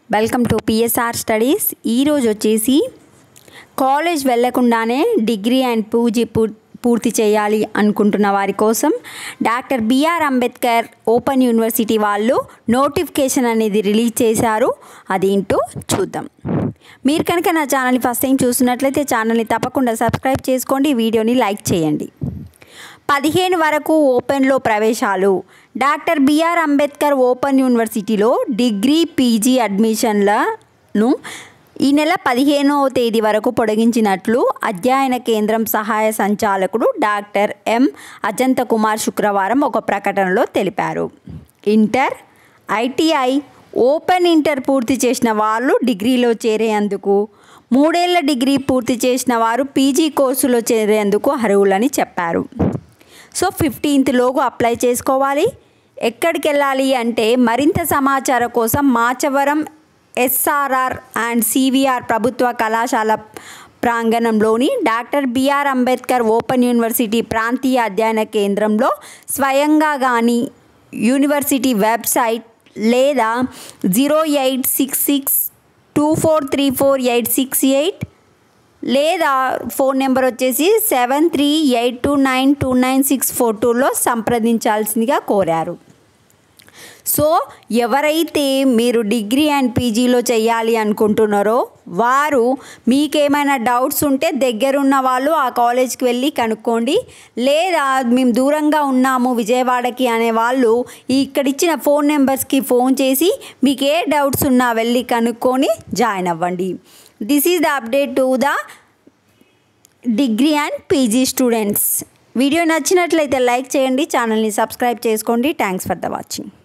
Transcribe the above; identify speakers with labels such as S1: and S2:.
S1: welcome to PSR studies ఈరోజు వచ్చేసి college వెళ్ళకుండానే డిగ్రీ అండ్ పూజీ పూర్ పూర్తి చేయాలి అనుకుంటున్న వారి కోసం doctor BR Ambedkar open university వాళ్ళు నోటిఫికేషన్ అనేది రిలీజ్ చేశారు అదేంటో చూద్దాం మీరు కనుక నా ఛానల్ని ఫస్ట్ టైం చూస్తున్నట్లయితే ఛానల్ని తప్పకుండా సబ్స్క్రైబ్ చేసుకోండి వీడియోని లైక్ చేయండి పదిహేను వరకు ఓపెన్లో ప్రవేశాలు డాక్టర్ బిఆర్ అంబేద్కర్ ఓపెన్ యూనివర్సిటీలో డిగ్రీ పీజీ అడ్మిషన్లను ఈ నెల పదిహేనవ తేదీ వరకు పొడిగించినట్లు అధ్యయన కేంద్రం సహాయ సంచాలకుడు డాక్టర్ ఎం అజంత కుమార్ శుక్రవారం ఒక ప్రకటనలో తెలిపారు ఇంటర్ ఐటీఐ ఓపెన్ ఇంటర్ పూర్తి చేసిన వాళ్ళు డిగ్రీలో చేరేందుకు మూడేళ్ల డిగ్రీ పూర్తి చేసిన వారు పీజీ కోర్సులో చేరేందుకు అర్హులని చెప్పారు సో ఫిఫ్టీన్త్ లోగు అప్లై చేసుకోవాలి ఎక్కడికి వెళ్ళాలి అంటే మరింత సమాచారం కోసం మాచవరం ఎస్ఆర్ఆర్ అండ్ సివిఆర్ ప్రభుత్వ కళాశాల ప్రాంగణంలోని doctor BR Ambedkar open university ప్రాంతీయ అధ్యయన కేంద్రంలో స్వయంగా కానీ యూనివర్సిటీ వెబ్సైట్ లేదా zero eight six six two four three four eight six eight లేదా ఫోన్ నెంబర్ వచ్చేసి seven three eight two nine two nine six four టూలో సంప్రదించాల్సిందిగా కోరారు సో ఎవరైతే మీరు డిగ్రీ అండ్ పీజీలో చేయాలి అనుకుంటున్నారో వారు మీకేమైనా డౌట్స్ ఉంటే దగ్గరున్న వాళ్ళు ఆ కాలేజ్కి వెళ్ళి కనుక్కోండి లేదా మేము దూరంగా ఉన్నాము విజయవాడకి అనే వాళ్ళు ఇక్కడ ఇచ్చిన ఫోన్ నెంబర్స్కి ఫోన్ చేసి మీకు ఏ డౌట్స్ ఉన్నా వెళ్ళి కనుక్కొని జాయిన్ అవ్వండి this is the update to the degree and PG students video నచ్చినట్లయితే లైక్ చేయండి ఛానల్ని సబ్స్క్రైబ్ చేసుకోండి థ్యాంక్స్ ఫర్ ద వాచింగ్